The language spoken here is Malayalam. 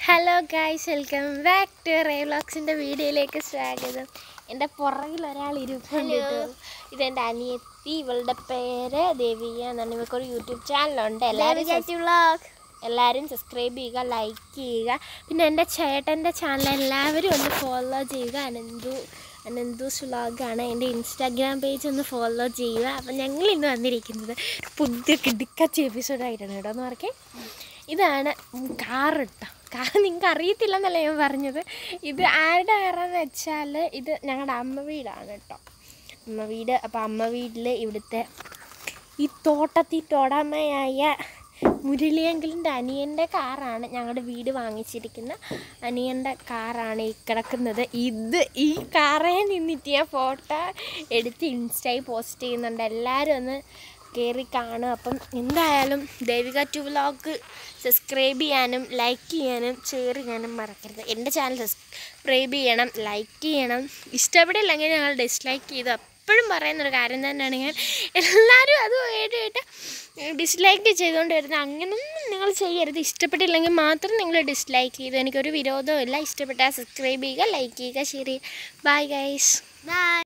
hello guys welcome back to Ray വ്ളോഗ്സിൻ്റെ വീഡിയോയിലേക്ക് സ്വാഗതം എൻ്റെ പുറകിൽ ഒരാൾ ഇരിപ്പുണ്ട് കേട്ടോ ഇതെൻ്റെ അനിയത്തി ഇവളുടെ പേര് ദേവിക എന്നാണ് ഇവൾക്കൊരു യൂട്യൂബ് ചാനലുണ്ട് എല്ലാവരും വ്ളോഗ് എല്ലാവരും സബ്സ്ക്രൈബ് ചെയ്യുക ലൈക്ക് ചെയ്യുക പിന്നെ എൻ്റെ ചേട്ടൻ്റെ ചാനൽ എല്ലാവരും ഒന്ന് ഫോളോ ചെയ്യുക അനന്തു അനന്തൂസ് വ്ളോഗാണ് എൻ്റെ ഇൻസ്റ്റാഗ്രാം പേജ് ഒന്ന് ഫോളോ ചെയ്യുക അപ്പം ഞങ്ങൾ ഇന്ന് വന്നിരിക്കുന്നത് ഒരു പുതിയ കിടുക്കച്ച എപ്പിസോഡായിട്ടാണ് കേട്ടോ എന്ന് പറഞ്ഞേ ഇതാണ് കാർ കേട്ടോ കാർ നിങ്ങൾക്ക് അറിയത്തില്ലെന്നല്ല ഞാൻ പറഞ്ഞത് ഇത് ആരുടെ കാറാന്ന് വെച്ചാൽ ഇത് ഞങ്ങളുടെ അമ്മ വീടാണ് കേട്ടോ അമ്മ വീട് അപ്പോൾ അമ്മ വീട്ടിൽ ഇവിടുത്തെ ഈ തോട്ടത്തിൽ തോടാമയായ മുരളിയങ്കിളിൻ്റെ അനിയൻ്റെ കാറാണ് ഞങ്ങളുടെ വീട് വാങ്ങിച്ചിരിക്കുന്ന അനിയൻ്റെ കാറാണ് ഈ കിടക്കുന്നത് ഇത് ഈ കാറേ നിന്നിട്ട് ഞാൻ ഫോട്ടോ എടുത്ത് ഇൻസ്റ്റയിൽ പോസ്റ്റ് ചെയ്യുന്നുണ്ട് എല്ലാവരും ഒന്ന് കയറി കാണും അപ്പം എന്തായാലും ദേവിക ടു വ്ലോഗ് സബ്സ്ക്രൈബ് ചെയ്യാനും ലൈക്ക് ചെയ്യാനും ഷെയർ ചെയ്യാനും മറക്കരുത് എൻ്റെ ചാനൽ സബ്സ്ക്രൈബ് ചെയ്യണം ലൈക്ക് ചെയ്യണം ഇഷ്ടപ്പെടില്ലെങ്കിൽ ഞങ്ങൾ ഡിസ്ലൈക്ക് ചെയ്തു എപ്പോഴും പറയുന്നൊരു കാര്യം തന്നെയാണ് ഞാൻ എല്ലാവരും അത് വേണ്ടിയിട്ട് ഡിസ്ലൈക്ക് ചെയ്തുകൊണ്ട് വരുന്നത് അങ്ങനൊന്നും നിങ്ങൾ ചെയ്യരുത് ഇഷ്ടപ്പെട്ടില്ലെങ്കിൽ മാത്രം നിങ്ങൾ ഡിസ്ലൈക്ക് ചെയ്തു എനിക്കൊരു വിരോധവും ഇല്ല ഇഷ്ടപ്പെട്ടാൽ സബ്സ്ക്രൈബ് ചെയ്യുക ലൈക്ക് ചെയ്യുക ഷെയർ ചെയ്യുക ബൈ ഗൈസ് ബൈ